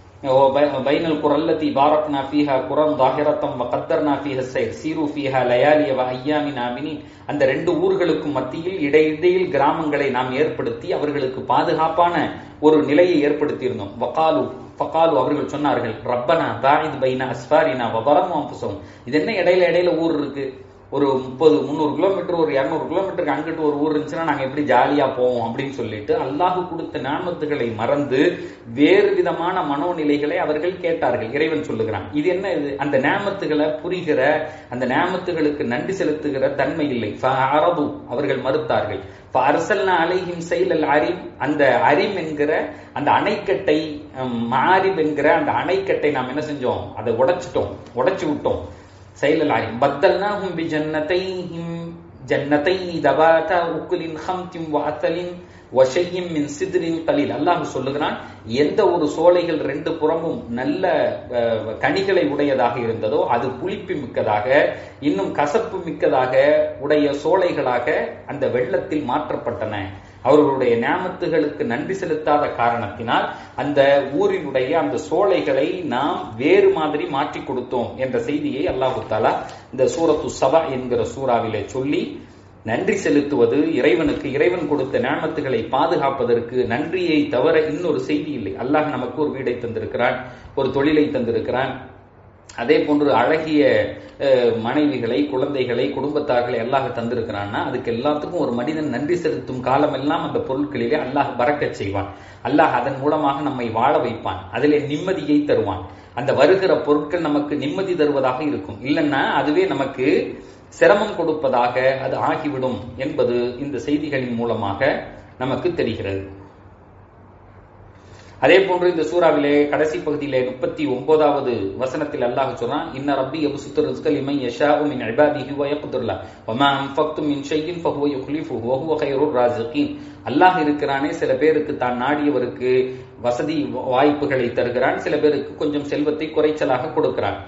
பைனல் குரல்லதி பாரக்னா ஃபீஹா குரம் தாஹிரத்தம் வகத்தர்னா ஃபீஹ சைர் சீரு ஃபீஹா லயாலிய வ ஐயாமின் ஆமினின் அந்த ரெண்டு ஊர்களுக்கும் மத்தியில் இடையிடையில் கிராமங்களை நாம் ஏற்படுத்தி அவர்களுக்கு பாதுகாப்பான ஒரு நிலையை ஏற்படுத்தி இருந்தோம் வகாலு ஃபகாலு அவர்கள் சொன்னார்கள் ரப்பனா பாயித் பைனா அஸ்பாரினா வபரம் அம்புசம் இது என்ன இடையில இடையில ஊர் இருக்கு ஒரு முப்பது முந்நூறு கிலோமீட்டர் ஒரு இரநூறு கிலோமீட்டருக்கு அங்கிட்டு ஒரு ஊர் இருந்துச்சுன்னா நாங்க எப்படி ஜாலியா போவோம் அப்படின்னு சொல்லிட்டு அல்லாஹு கொடுத்த நாமத்துகளை மறந்து வேறு விதமான மனோநிலைகளை அவர்கள் கேட்டார்கள் இறைவன் சொல்லுகிறான் இது என்ன இது அந்த நேமத்துகளை புரிகிற அந்த நேமத்துகளுக்கு நன்றி செலுத்துகிற தன்மை இல்லை அரபு அவர்கள் மறுத்தார்கள் அரசல்னா அலைஹிம் செயல் அரிம் அந்த அரிம் என்கிற அந்த அணைக்கட்டை மாரிப் என்கிற அந்த அணைக்கட்டை நாம் என்ன செஞ்சோம் அதை உடைச்சிட்டோம் உடைச்சு விட்டோம் سيل العليم بدلناهم بجنتيهم جنتين ذواتا أكل خمط وعسل வஷையும் மின் சிதிரின் கலீல் அல்லாஹ் சொல்லுகிறான் எந்த ஒரு சோலைகள் ரெண்டு புறமும் நல்ல கனிகளை உடையதாக இருந்ததோ அது புளிப்பு மிக்கதாக இன்னும் கசப்பு மிக்கதாக உடைய சோலைகளாக அந்த வெள்ளத்தில் மாற்றப்பட்டன அவர்களுடைய ஞாபகத்துகளுக்கு நன்றி செலுத்தாத காரணத்தினால் அந்த ஊரினுடைய அந்த சோலைகளை நாம் வேறு மாதிரி மாற்றி கொடுத்தோம் என்ற செய்தியை அல்லாஹு தாலா இந்த சூரத்து சபா என்கிற சூறாவிலே சொல்லி நன்றி செலுத்துவது இறைவனுக்கு இறைவன் கொடுத்த ஞானத்துகளை பாதுகாப்பதற்கு நன்றியை தவிர இன்னொரு செய்தி இல்லை அல்லாஹ் நமக்கு ஒரு வீடை தந்திருக்கிறான் ஒரு தொழிலை தந்திருக்கிறான் அதே போன்று அழகிய மனைவிகளை குழந்தைகளை குடும்பத்தார்களை அல்லாஹ் தந்திருக்கிறான்னா அதுக்கு எல்லாத்துக்கும் ஒரு மனிதன் நன்றி செலுத்தும் காலமெல்லாம் அந்த பொருட்களிலே அல்லாஹ் பறக்க செய்வான் அல்லாஹ் அதன் மூலமாக நம்மை வாழ வைப்பான் அதிலே நிம்மதியை தருவான் அந்த வருகிற பொருட்கள் நமக்கு நிம்மதி தருவதாக இருக்கும் இல்லைன்னா அதுவே நமக்கு சிரமம் கொடுப்பதாக அது ஆகிவிடும் என்பது இந்த செய்திகளின் மூலமாக நமக்கு தெரிகிறது அதே போன்று இந்த சூறாவிலே கடைசி பகுதியிலே முப்பத்தி ஒன்பதாவது வசனத்தில் அல்லாஹ் சொல்றான் இன்ன ரப்பி யபசுத்து ரிஸ்கல் இமை யஷாஉ மின் இபாதிஹி வ யக்துர் லஹ் வமா அன்ஃபக்தும் மின் ஷைஇன் ஃபஹுவ யுக்லிஃபுஹு வ ஹுவ கைருர் ராஸிகீன் அல்லாஹ் இருக்கிறானே சில பேருக்கு தான் நாடியவருக்கு வசதி வாய்ப்புகளை தருகிறான் சில பேருக்கு கொஞ்சம் செல்வத்தை குறைச்சலாக கொடுக்கிறான்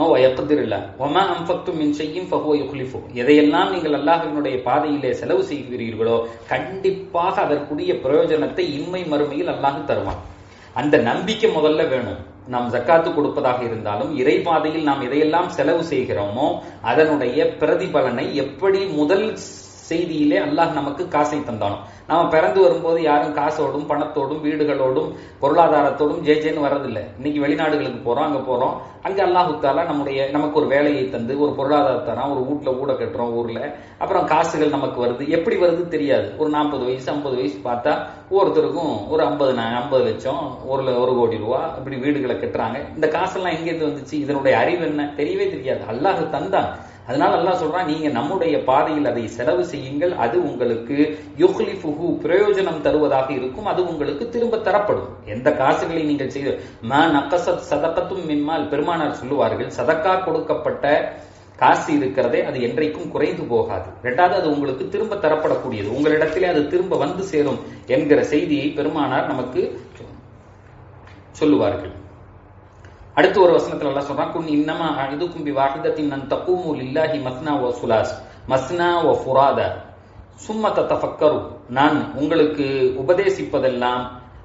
எதையெல்லாம் நீங்கள் அல்லாஹினுடைய பாதையிலே செலவு செய்கிறீர்களோ கண்டிப்பாக அதற்குரிய பிரயோஜனத்தை இன்மை மறுமையில் அல்லாஹ் தருவான் அந்த நம்பிக்கை முதல்ல வேணும் நாம் ஜக்காத்து கொடுப்பதாக இருந்தாலும் இறை பாதையில் நாம் எதையெல்லாம் செலவு செய்கிறோமோ அதனுடைய பிரதிபலனை எப்படி முதல் செய்தியிலே அல்லாஹ் நமக்கு காசை தந்தானோ நாம பிறந்து வரும்போது யாரும் காசோடும் பணத்தோடும் வீடுகளோடும் பொருளாதாரத்தோடும் ஜே ஜேன்னு வர்றதில்லை இன்னைக்கு வெளிநாடுகளுக்கு போறோம் அங்க போறோம் அங்க அல்லாஹு தாலா நம்முடைய நமக்கு ஒரு வேலையை தந்து ஒரு பொருளாதாரம் தரோம் ஒரு வீட்டுல ஊட கட்டுறோம் ஊர்ல அப்புறம் காசுகள் நமக்கு வருது எப்படி வருது தெரியாது ஒரு நாற்பது வயசு ஐம்பது வயசு பார்த்தா ஒவ்வொருத்தருக்கும் ஒரு ஐம்பது ஐம்பது லட்சம் ஒரு ஒரு கோடி ரூபா இப்படி வீடுகளை கட்டுறாங்க இந்த காசெல்லாம் எங்கேருந்து வந்துச்சு இதனுடைய அறிவு என்ன தெரியவே தெரியாது அல்லாஹ் தந்தான் அதனால அல்லாஹ் சொல்றான் நீங்க நம்முடைய பாதையில் அதை செலவு செய்யுங்கள் அது உங்களுக்கு யுஹ்லிஃபுஹு பிரயோஜனம் தருவதாக இருக்கும் அது உங்களுக்கு திரும்ப தரப்படும் எந்த காசுகளை நீங்கள் செய்து ம நக்கசத் சதக்கத்தும் மின்மால் பெருமானார் சொல்லுவார்கள் சதக்கா கொடுக்கப்பட்ட காசு இருக்கிறதே அது என்றைக்கும் குறைந்து போகாது ரெண்டாவது அது உங்களுக்கு திரும்ப தரப்படக்கூடியது உங்களிடத்திலே அது திரும்ப வந்து சேரும் என்கிற செய்தியை பெருமானார் நமக்கு சொல்லுவார்கள் அடுத்து ஒரு வசனத்துல எல்லாம் சொல்றான் குன் இன்னமா இதுக்கும் பி வாஹிதத்தின் நன் தக்கூமு லில்லாஹி மஸ்னா வ சுலாஸ் மஸ்னா வ ஃபுராத சும்ம தத்தஃபக்கரு நான் உங்களுக்கு உபதேசிப்பதெல்லாம்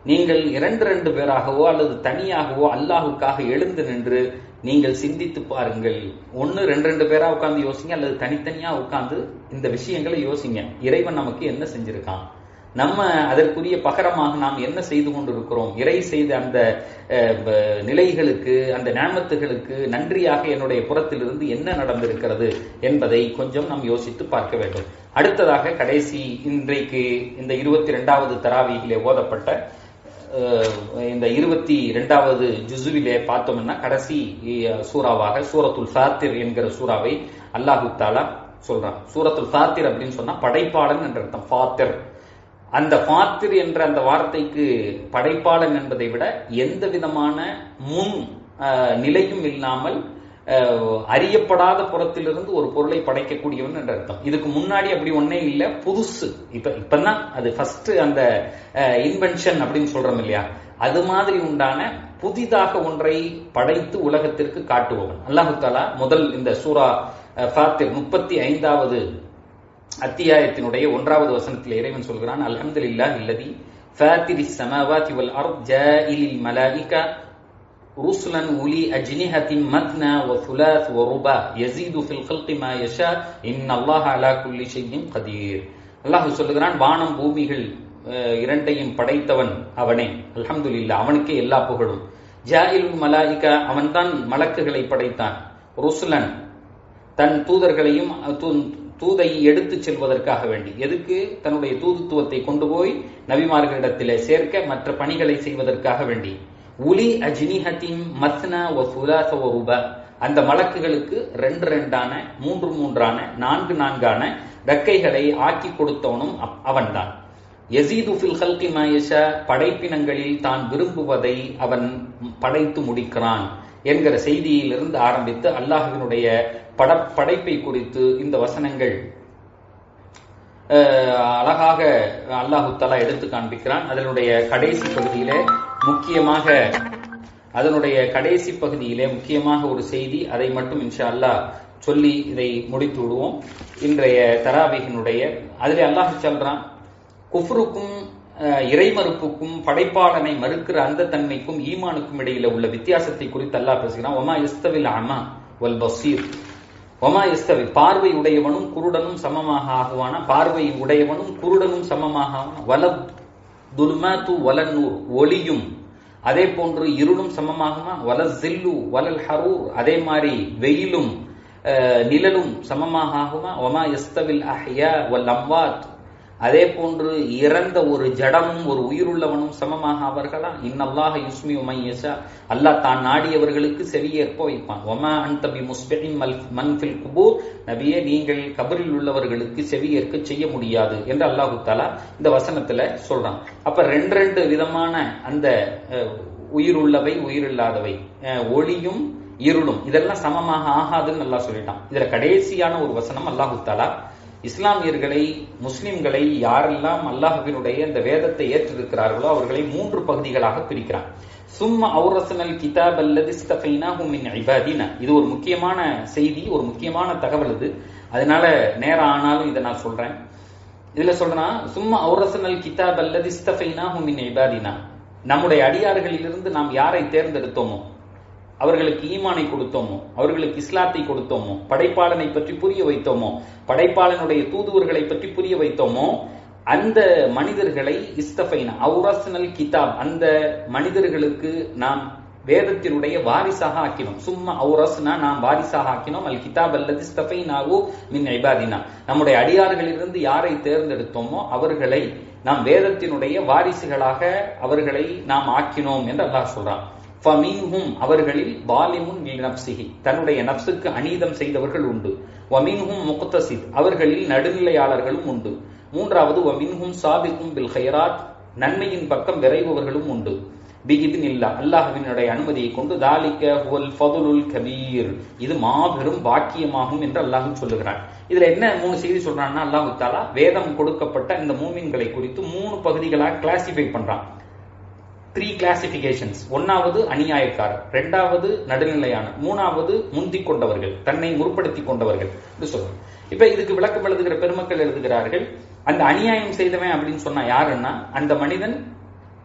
நீங்கள் இரண்டு ரெண்டு பேராகவோ அல்லது தனியாகவோ அல்லாஹுக்காக எழுந்து நின்று நீங்கள் சிந்தித்து பாருங்கள் ஒன்னு ரெண்டு ரெண்டு பேரா உட்கார்ந்து யோசிங்க அல்லது தனித்தனியா உட்கார்ந்து இந்த விஷயங்களை யோசிங்க இறைவன் நமக்கு என்ன செஞ்சிருக்கான் நம்ம அதற்குரிய பகரமாக நாம் என்ன செய்து கொண்டிருக்கிறோம் இறை செய்த அந்த அஹ், ப- நிலைகளுக்கு அந்த ஞாபகத்துகளுக்கு நன்றியாக என்னுடைய புறத்திலிருந்து என்ன நடந்திருக்கிறது என்பதை கொஞ்சம் நாம் யோசித்து பார்க்க வேண்டும் அடுத்ததாக கடைசி இன்றைக்கு இந்த இருபத்தி ரெண்டாவது தராவியிலே ஓதப்பட்ட அஹ், இந்த இருபத்தி ரெண்டாவது ஜுசுவிலே பார்த்தோம்னா கடைசி அஹ், சூறாவாக சூரத்துல் ஃபாத்திர் என்கிற சூறாவை அல்லாஹு தாலா சொல்றான் சூரத்துல் ஃபாத்திர் அப்படின்னு சொன்னா படைப்பாளன் என்ற அர்த்தம் ஃபாத்திர் அந்த ஃபாத்திர் என்ற அந்த வார்த்தைக்கு படைப்பாளன் என்பதை விட எந்த விதமான முன் அஹ், நிலையும் இல்லாமல் அஹ், அறியப்படாத புறத்திலிருந்து ஒரு பொருளை படைக்கக்கூடியவன் என்ற அர்த்தம் இதுக்கு முன்னாடி அப்படி ஒன்னே இல்ல புதுசு இப்ப இப்பதான் அது ஃபர்ஸ்ட் அந்த இன்வென்ஷன் அப்படின்னு சொல்றோம் இல்லையா அது மாதிரி உண்டான புதிதாக ஒன்றை படைத்து உலகத்திற்கு காட்டுபவன் அல்லாஹு தாலா முதல் இந்த சூரா அஹ், ஃபாத்திர் முப்பத்தி ஐந்தாவது அத்தியாயத்தினுடைய ஒன்றாவது வசனத்தில் இறைவன் சொல்கிறான் அல்ஹம்துலில்லாஹ் இல்லதி ஃபாத்திரி ஸமாவாதி வல் அர்த் ஜாயிலில் மலாயிகா رسلا أولي أجنحة مثنى وثلاث ورباع يزيد في الخلق ما يشاء إن الله على كل شيء قدير அல்லாஹ் சொல்லுகிறான் வானம் பூமிகள் அஹ், இரண்டையும் படைத்தவன் அவனே அல்ஹம்துலில்லாஹ் அவனுக்கே எல்லா புகழும் ஜாயில் மலாயிகா அவன்தான் மலக்குகளை படைத்தான் ருசுலன் தன் தூதர்களையும் தூ- தூதை எடுத்துச் செல்வதற்காக வேண்டி எதுக்கு தன்னுடைய தூதுத்துவத்தை கொண்டு போய் நபிமார்களிடத்திலே சேர்க்க மற்ற பணிகளை செய்வதற்காக வேண்டி உலி அஜ்னிஹத்தின் மத்னா ஒ சுலாச ஒ ருபா அந்த மலக்குகளுக்கு ரெண்டு ரெண்டான மூன்று மூன்றான நான்கு நான்கான ரெக்கைகளை ஆக்கி கொடுத்தவனும் அப்- அவன்தான் யசீது ஃபில் ஹல்கி மாயஷா படைப்பினங்களில் தான் விரும்புவதை அவன் படைத்து முடிக்கிறான் என்கிற செய்தியிலிருந்து ஆரம்பித்து அல்லாஹ்வினுடைய பட படைப்பை குறித்து இந்த வசனங்கள் அஹ், அழகாக அல்லாஹு தலா எடுத்து காண்பிக்கிறான் அதனுடைய கடைசி பகுதியிலே முக்கியமாக அதனுடைய கடைசி பகுதியிலே முக்கியமாக ஒரு செய்தி அதை மட்டும் இன்ஷா அல்லாஹ் சொல்லி இதை முடித்து விடுவோம் இன்றைய தராபிகினுடைய அதிலே அல்லாஹ் சொல்றான் குஃப்ருக்கும் அஹ், இறைமறுப்புக்கும் படைப்பாளனை மறுக்கிற அந்த தன்மைக்கும் ஈமானுக்கும் இடையில உள்ள வித்தியாசத்தை குறித்து அல்லாஹ் பேசுகிறான் ஒமா இஸ்தவில் அமா வல் பசீர் ஒமா இஸ்தவி பார்வை உடையவனும் குருடனும் சமமாக ஆகுவானா பார்வை உடையவனும் குருடனும் சமமாக ஆவானா வல துல்மாத்து வலநூர் ஒளியும் அதே போன்று இருளும் சமமாகுமா வல ஜில்லு வலல் ஹரூர் அதே மாதிரி வெயிலும் அஹ், நிழலும் சமமாக ஆகுமா ஒமா இஸ்தவில் அஹ்யா வல் அம்வாத் அதே போன்று இறந்த ஒரு ஜடமும் ஒரு உயிருள்ளவனும் சமமாக அவர்களா இன்னல்லாஹ யுஸ்மி உமையசா அல்லாஹ் தான் நாடியவர்களுக்கு செவியேற்ப வைப்பான் ஒமா அன்தபி முஸ்பின் மல் மன் ஃபில் குபூர் நபியே நீங்கள் கபரில் உள்ளவர்களுக்கு செவியேற்க செய்ய முடியாது என்று அல்லாஹு தாலா இந்த வசனத்துல சொல்றான் அப்ப ரெண்டு ரெண்டு விதமான அந்த அஹ், உயிருள்ளவை உயிரில்லாதவை அஹ், ஒளியும் இருளும் இதெல்லாம் சமமாக ஆகாதுன்னு அல்லாஹ் சொல்லிட்டான் இதுல கடைசியான ஒரு வசனம் அல்லாஹு தாலா இஸ்லாமியர்களை முஸ்லிம்களை யாரெல்லாம் அல்லாஹுவினுடைய இந்த வேதத்தை ஏற்றிருக்கிறார்களோ அவர்களை மூன்று பகுதிகளாக பிரிக்கிறான் சும்மா அவுரசனல் கிதாப் அல்லது மின் இபாதினா இது ஒரு முக்கியமான செய்தி ஒரு முக்கியமான தகவல் இது அதனால நேரம் ஆனாலும் இதை நான் சொல்றேன் இதுல சொல்றேன்னா சும்மா அவுரசனல் கிதாப் அல்லது மின் இபாதினா நம்முடைய அடியார்களிலிருந்து நாம் யாரை தேர்ந்தெடுத்தோமோ அவர்களுக்கு ஈமானை கொடுத்தோமோ அவர்களுக்கு இஸ்லாத்தை கொடுத்தோமோ படைப்பாளனை பற்றி புரிய வைத்தோமோ படைப்பாளனுடைய தூதுவர்களை பற்றி புரிய வைத்தோமோ அந்த மனிதர்களை இஸ்தபைனா அவுரசனல் கிதாப் அந்த மனிதர்களுக்கு நாம் வேதத்தினுடைய வாரிசாக ஆக்கினோம் சும்மா அவுரஸ்னா நாம் வாரிசாக ஆக்கினோம் அல் கிதாப் அல்லது இஸ்தபைனாவோ மின் ஐபாதினா நம்முடைய அடியார்களிலிருந்து யாரை தேர்ந்தெடுத்தோமோ அவர்களை நாம் வேதத்தினுடைய வாரிசுகளாக அவர்களை நாம் ஆக்கினோம் என்று அல்லாஹ் சொல்றான் ஃபமீன்ஹும் அவர்களில் பாலிமுன் நப்சிஹி தன்னுடைய நப்சுக்கு அநீதம் செய்தவர்கள் உண்டு வமின்ஹும் முக்தசித் அவர்களில் நடுநிலையாளர்களும் உண்டு மூன்றாவது வமின்ஹும் சாபிக்கும் பில் ஹைராத் நன்மையின் பக்கம் விரைபவர்களும் உண்டு பிகிதின் இல்லா அல்லாஹுவினுடைய அனுமதியை கொண்டு தாலிக்க ஹுவல் ஃபதுலுல் கபீர் இது மாபெரும் பாக்கியமாகும் என்று அல்லாஹ் சொல்லுகிறான் இதுல என்ன மூணு செய்தி சொல்றான்னா அல்லாஹு தாலா வேதம் கொடுக்கப்பட்ட இந்த மூமின்களை குறித்து மூணு பகுதிகளாக கிளாசிஃபை பண்றான் த்ரீ கிளாசிபிகேஷன்ஸ் ஒன்னாவது அநியாயக்காரர் ரெண்டாவது நடுநிலையான மூணாவது முந்திக் கொண்டவர்கள் தன்னை முற்படுத்தி கொண்டவர்கள் என்று சொல்றோம் இப்ப இதுக்கு விளக்கம் எழுதுகிற பெருமக்கள் எழுதுகிறார்கள் அந்த அநியாயம் செய்தவன் அப்படின்னு சொன்னா யாருன்னா அந்த மனிதன்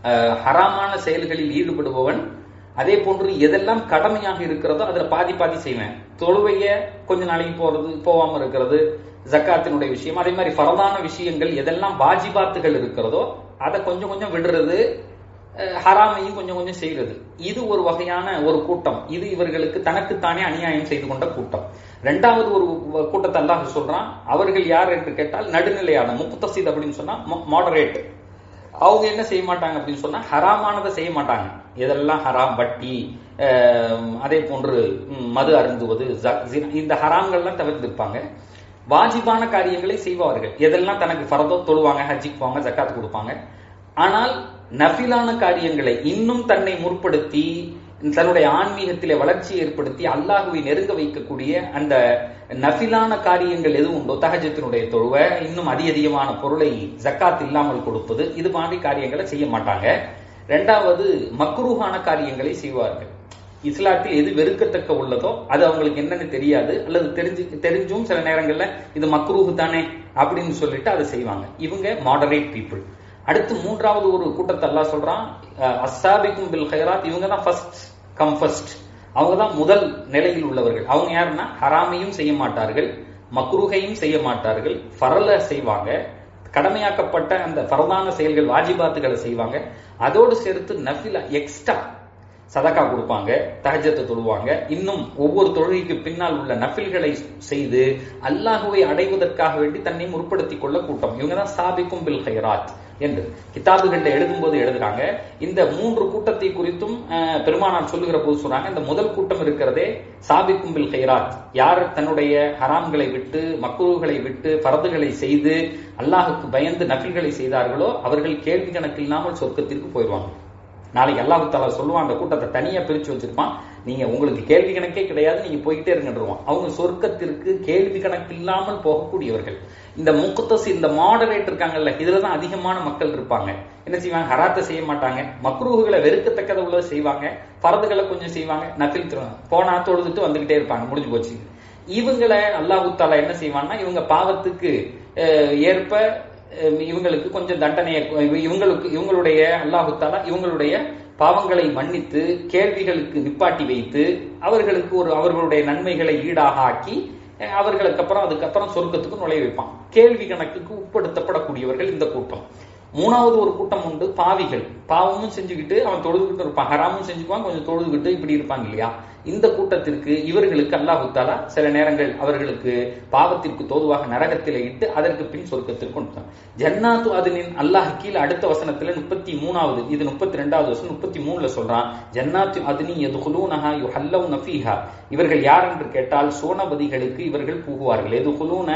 அஹ், ஹராமான செயல்களில் ஈடுபடுபவன் அதே போன்று எதெல்லாம் கடமையாக இருக்கிறதோ அதுல பாதி பாதி செய்வேன் தொழுவைய கொஞ்ச நாளைக்கு போறது போகாம இருக்கிறது ஜக்காத்தினுடைய விஷயம் அதே மாதிரி ஃபரதான விஷயங்கள் எதெல்லாம் வாஜிபாத்துகள் இருக்கிறதோ அதை கொஞ்சம் கொஞ்சம் விடுறது அஹ், ஹராமையும் கொஞ்சம் கொஞ்சம் செய்யறது இது ஒரு வகையான ஒரு கூட்டம் இது இவர்களுக்கு தனக்குத்தானே அநியாயம் செய்து கொண்ட கூட்டம் ரெண்டாவது ஒரு வ- கூட்டத்தை அல்லாஹ் சொல்றான் அவர்கள் யார் என்று கேட்டால் நடுநிலையான முக்தசித் அப்படின்னு சொன்னா மாடரேட் அவங்க என்ன செய்ய மாட்டாங்க அப்படின்னு சொன்னா ஹராமானதை செய்ய மாட்டாங்க எதெல்லாம் ஹராம் வட்டி அஹ், அதே போன்று ம், மது அருந்துவது ஜ- ஜினா, இந்த ஹராம்கள்லாம் தவிர்த்திருப்பாங்க வாஜிபான காரியங்களை செய்வார்கள் எதெல்லாம் தனக்கு ஃபரதோ தொழுவாங்க ஹஜ்ஜிக்கு போவாங்க ஜக்காத் கொடுப்பாங்க ஆனால் நஃபிலான காரியங்களை இன்னும் தன்னை முற்படுத்தி தன்னுடைய ஆன்மீகத்திலே வளர்ச்சி ஏற்படுத்தி அல்லாஹுவை நெருங்க வைக்கக்கூடிய அந்த நஃபிலான காரியங்கள் எது உண்டோ தஹஜத்தினுடைய தொழுவை இன்னும் அதிக அதிகமான பொருளை ஜக்காத் இல்லாமல் கொடுப்பது இது மாதிரி காரியங்களை செய்ய மாட்டாங்க ரெண்டாவது மக்ரூஹான காரியங்களை செய்வார்கள் இஸ்லாத்தில் எது வெறுக்கத்தக்க உள்ளதோ அது அவங்களுக்கு என்னன்னு தெரியாது அல்லது தெரிஞ்சு தெரிஞ்சும் சில நேரங்கள்ல இது மக்ரூஹ் தானே அப்படின்னு சொல்லிட்டு அதை செய்வாங்க இவங்க மாடரேட் பீப்புள் அடுத்து மூன்றாவது ஒரு கூட்டத்தை அல்லாஹ் சொல்றான் அஹ், அஸ்ஸாபிக்கும் பில் ஹைராத் இவங்க தான் ஃபர்ஸ்ட் கம் ஃபர்ஸ்ட் அவங்க தான் முதல் நிலையில் உள்ளவர்கள் அவங்க யாருன்னா ஹராமையும் செய்ய மாட்டார்கள் மக்ரூகையும் செய்ய மாட்டார்கள் ஃபரல செய்வாங்க கடமையாக்கப்பட்ட அந்த ஃபரதான செயல்கள் வாஜிபாத்துகளை செய்வாங்க அதோடு சேர்த்து நஃபிலா எக்ஸ்ட்ரா சதக்கா கொடுப்பாங்க தஹஜத்தை தொழுவாங்க இன்னும் ஒவ்வொரு தொழுகைக்கு பின்னால் உள்ள நஃபில்களை செய்து அல்லாஹுவை அடைவதற்காக வேண்டி தன்னை முற்படுத்திக் கொள்ள கூட்டம் இவங்க தான் சாபிக்கும் பில் ஹைராத் என்று கிதாபுகள்ல எழுதும்போது எழுதுறாங்க இந்த மூன்று கூட்டத்தை குறித்தும் அஹ், பெருமானார் சொல்லுகிற போது சொல்றாங்க இந்த முதல் கூட்டம் இருக்கிறதே சாபிக்கும் பில் ஹைராத் யார் தன்னுடைய ஹராம்களை விட்டு மக்குருகளை விட்டு பரதுகளை செய்து அல்லாஹுக்கு பயந்து நஃபில்களை செய்தார்களோ அவர்கள் கேள்வி கணக்கு இல்லாமல் சொர்க்கத்திற்கு போயிடுவாங்க நாளைக்கு அல்லாஹு தாலா சொல்லுவான் அந்த கூட்டத்தை தனியா பிரிச்சு வச்சிருப்பான் நீங்க உங்களுக்கு கேள்வி கணக்கே கிடையாது நீங்க போய்கிட்டே இருங்கன்றுவான் அவங்க சொர்க்கத்திற்கு கேள்வி கணக்கு இல்லாமல் போகக்கூடியவர்கள் இந்த முக்குத்தசி இந்த மாடரேட் இருக்காங்கல்ல இதுலதான் அதிகமான மக்கள் இருப்பாங்க என்ன செய்வாங்க ஹராத்தை செய்ய மாட்டாங்க மக்ரூஹுகளை வெறுக்கத்தக்கதை உள்ளதை செய்வாங்க பரதுகளை கொஞ்சம் செய்வாங்க நஃபில் திருவாங்க போனா தொழுதுட்டு வந்துகிட்டே இருப்பாங்க முடிஞ்சு போச்சு இவங்களை அல்லாஹு தாலா என்ன செய்வான்னா இவங்க பாவத்துக்கு அஹ், ஏற்ப அஹ் இவங்களுக்கு கொஞ்சம் தண்டனையை இவங்களுக்கு இவங்களுடைய அல்லாஹு தாலா இவங்களுடைய பாவங்களை மன்னித்து கேள்விகளுக்கு நிப்பாட்டி வைத்து அவர்களுக்கு ஒரு அவர்களுடைய நன்மைகளை ஈடாக ஆக்கி அஹ் அவர்களுக்கு அப்புறம் அதுக்கப்புறம் சொர்க்கத்துக்கு நுழைய வைப்பான் கேள்வி கணக்குக்கு உட்படுத்தப்படக்கூடியவர்கள் இந்த கூட்டம் மூணாவது ஒரு கூட்டம் உண்டு பாவிகள் பாவமும் செஞ்சுக்கிட்டு அவன் தொழுதுகிட்டு இருப்பான் ஹராமும் செஞ்சுக்குவான் கொஞ்சம் தொழுதுகிட்டு இப்படி இருப்பாங்க இல்லையா இந்த கூட்டத்திற்கு இவர்களுக்கு அல்லாஹு தாலா சில நேரங்கள் அவர்களுக்கு பாவத்திற்கு தோதுவாக நரகத்திலே இட்டு அதற்கு பின் சொர்க்கத்திற்கு கொண்டு வந்தான். ஜன்னாத்து அதனின் அல்லாஹ் கீழே அடுத்த வசனத்துல முப்பத்தி மூணாவது இது முப்பத்தி ரெண்டாவது வசனம் முப்பத்தி மூணுல சொல்றான் ஜன்னாத்து அதனி எதுகுலூனஹா யுஹல்லவுன ஃபீஹா இவர்கள் யார் என்று கேட்டால் சோனபதிகளுக்கு இவர்கள் புகுவார்கள் எதுகுலூன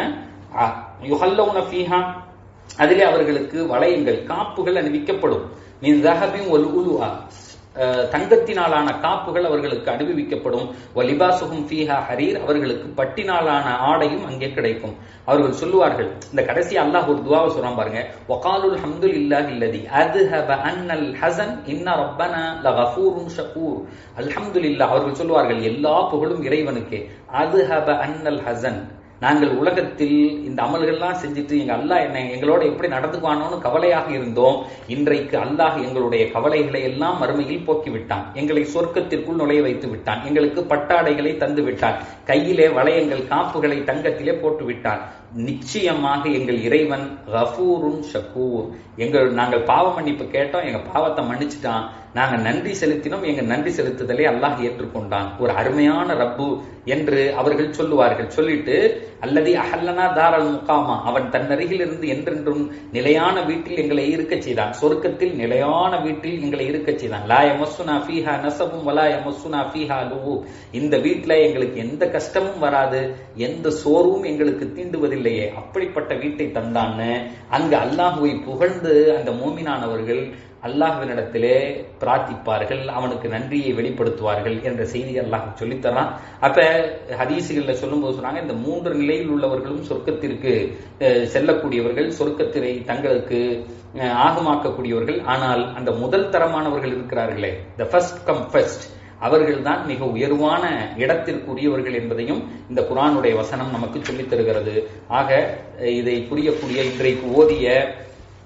யுஹல்லவுன ஃபீஹா அதிலே அவர்களுக்கு வளையங்கள் காப்புகள் அணிவிக்கப்படும் மீன் தஹபின் ஒல் உலுவா அஹ், தங்கத்தினாலான காப்புகள் அவர்களுக்கு அனுபவிக்கப்படும் வலிபாசுகும் ஃபீஹா ஹரீர் அவர்களுக்கு பட்டினாலான ஆடையும் அங்கே கிடைக்கும் அவர்கள் சொல்லுவார்கள் இந்த கடைசி அல்லாஹ் ஒரு துவாவை சொல்றான் பாருங்க வகாலுல் ஹம்துல் இல்லாஹ் இல்லதி அதுஹப அன்னல் ஹசன் இன்ன ரப்பனா லகஃபூருன் ஷகூர் அல்ஹம்துலில்லாஹ் அவர்கள் சொல்லுவார்கள் எல்லா புகழும் இறைவனுக்கே அதுஹப அன்னல் ஹசன் நாங்கள் உலகத்தில் இந்த அமல்கள்லாம் செஞ்சுட்டு எங்க அல்லாஹ் என்ன எங்களோட எப்படி நடந்துக்குவானோன்னு கவலையாக இருந்தோம் இன்றைக்கு அல்லாஹ் எங்களுடைய கவலைகளை எல்லாம் மறுமையில் போக்கி விட்டான் எங்களை சொர்க்கத்திற்குள் நுழைய வைத்து விட்டான் எங்களுக்கு பட்டாடைகளை தந்து விட்டான் கையிலே வளையங்கள் காப்புகளை தங்கத்திலே போட்டு விட்டான் நிச்சயமாக எங்கள் இறைவன் கஃபூருன் ஷக்கூர் எங்கள் நாங்கள் பாவ மன்னிப்பு கேட்டோம் எங்க பாவத்தை மன்னிச்சுட்டான் நாங்க நன்றி செலுத்தினோம் எங்க நன்றி செலுத்துதலை அல்லாஹ் ஏற்றுக்கொண்டான் ஒரு அருமையான ரப்பு என்று அவர்கள் சொல்லுவார்கள் சொல்லிட்டு அல்லது அஹல்லனா தாரல் முகாமா அவன் தன் அருகில் இருந்து என்றென்றும் நிலையான வீட்டில் எங்களை இருக்க செய்தான் சொர்க்கத்தில் நிலையான வீட்டில் எங்களை இருக்க செய்தான் லா யமஸ்ஸுனா ஃபீஹா நசபும் வலா யமஸ்ஸுனா ஃபீஹா லுவு இந்த வீட்ல எங்களுக்கு எந்த கஷ்டமும் வராது எந்த சோர்வும் எங்களுக்கு தீண்டுவதில்லையே அப்படிப்பட்ட வீட்டை தந்தான்னு அங்கு அல்லாஹுவை புகழ்ந்து அந்த மோமினானவர்கள் அல்லாஹ்வினிடத்திலே பிரார்த்திப்பார்கள் அவனுக்கு நன்றியை வெளிப்படுத்துவார்கள் என்ற செய்தி அல்லாஹ் சொல்லித்தரான் அப்ப ஹதீசுகள்ல சொல்லும்போது சொன்னாங்க இந்த மூன்று நிலையில் உள்ளவர்களும் சொர்க்கத்திற்கு அஹ், செல்லக்கூடியவர்கள் சொர்க்கத்தினை தங்களுக்கு அஹ், ஆகமாக்கக்கூடியவர்கள் ஆனால் அந்த முதல் தரமானவர்கள் இருக்கிறார்களே த ஃபர்ஸ்ட் கம் ஃபர்ஸ்ட் அவர்கள் தான் மிக உயர்வான இடத்திற்குரியவர்கள் என்பதையும் இந்த குரானுடைய வசனம் நமக்கு சொல்லித் தருகிறது ஆக இதை புரியக்கூடிய இன்றைக்கு ஓதிய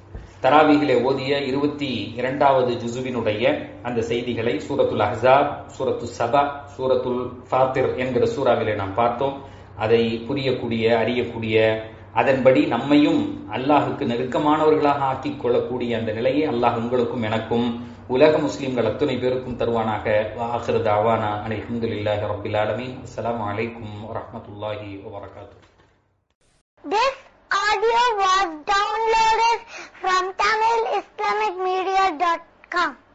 தராவிகிலே ஓதிய இருபத்தி இரண்டாவது ஜுசுவினுடைய அந்த செய்திகளை சூரத்துல் அஹ்ஸாப் சூரத்து சபா சூரத்துல் ஃபாத்திர் என்கிற சூறாவிலே நாம் பார்த்தோம் அதை புரியக்கூடிய அறியக்கூடிய அதன்படி நம்மையும் அல்லாஹுக்கு நெருக்கமானவர்களாக ஆக்கிக் கொள்ளக்கூடிய அந்த நிலையை அல்லாஹ் உங்களுக்கும் எனக்கும் உலக முஸ்லிம்கள் அத்துணை பேருக்கும் தருவானாக ஆஹிர் தாவானா அல்ஹம்துலில்லாஹி ரப்பில் ஆலமீன் அஸ்ஸலாமு அலைக்கும் வரஹ்மத்துல்லாஹி வபரகாத்துஹு This audio was downloaded from TamilIslamicMedia.com.